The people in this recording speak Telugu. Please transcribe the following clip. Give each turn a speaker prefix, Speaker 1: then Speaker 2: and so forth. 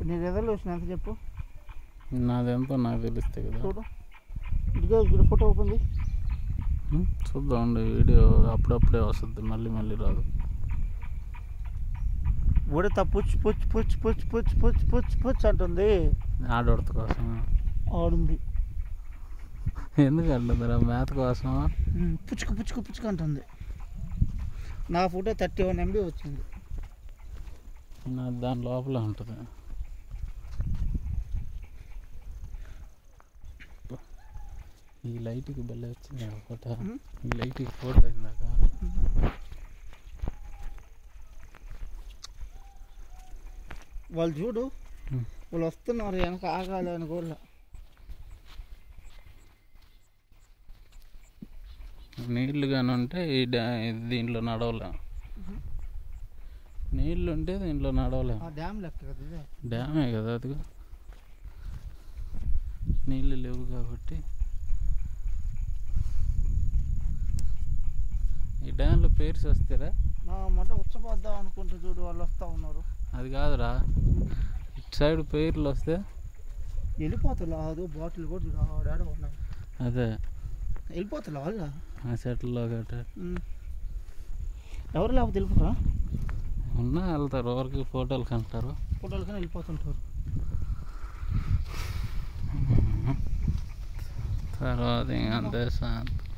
Speaker 1: నీ రెజల్యూషన్ ఎంత చెప్పు
Speaker 2: నాదెంతో నాకు తెలిస్తే కదా
Speaker 1: చూడు ఇదిగో ఇక్కడ ఫోటో ఓపెన్ చేయి
Speaker 2: ఉం, చూద్దాం ఉండు, వీడియో అప్పుడప్పుడే వస్తుంది మళ్ళీ మళ్ళీ రాదు
Speaker 1: ఉడత పుచ్చు పుచ్చు పుచ్చు పుచ్చు పుచ్చు పుచ్చు పుచ్చు పుచ్చు అంటుంది
Speaker 2: ఆడొడత కోసం
Speaker 1: ఆడుంది
Speaker 2: ఎందుకు అంటుందిరా మేత కోసం
Speaker 1: ఉమ్, పుచ్చుకు పుచ్చుకు పుచ్చుకు అంటుంది నా ఫోటో థర్టీ వన్ ఎంబీ వచ్చింది
Speaker 2: నా దాని లోపల ఉంటుంది ఈ లైట్కి బెల్ల వచ్చింది ఫోటో
Speaker 1: ఉం?
Speaker 2: ఈ లైట్కి ఫోటో ఇందాక
Speaker 1: వాళ్ళు చూడు
Speaker 2: ఉం.
Speaker 1: వాళ్ళు వస్తున్నారు వెనక ఆగాలి అని కూడా
Speaker 2: నీళ్లు కానీ ఉంటే ఈ డ్యా దీంట్లో నడవలేం నీళ్ళు ఉంటే దీంట్లో నడవలేం
Speaker 1: ఆ డ్యామ్ లెక్క కదా ఇదే
Speaker 2: డ్యామే కదా అది నీళ్ళు లేవు కాబట్టి ఈ డ్యాంలో పేర్స్ వస్తారా
Speaker 1: నా మొట్ట ఉచ్చపోద్దాం అనుకుంటే చూడు వాళ్ళు వస్తూ ఉన్నారు
Speaker 2: అది కాదురా ఇటు సైడ్ పేర్లు వస్తే
Speaker 1: వెళ్ళిపోతారు అదో బాటిల్ కూడా చూడు ఆడాడ ఉన్నాయి
Speaker 2: అదే
Speaker 1: వెళ్ళిపోతారు వాళ్ళ
Speaker 2: ఆ సెట్లో గట్ట
Speaker 1: ఎవరు లేకపోతే వెళ్ళిపోతారా
Speaker 2: ఉన్నా వెళ్తారు ఊరికి ఫోటోలు కంటారు
Speaker 1: ఫోటోలు కానీ వెళ్ళిపోతుంటారు
Speaker 2: తర్వాత ఇంక అంతే శాంతి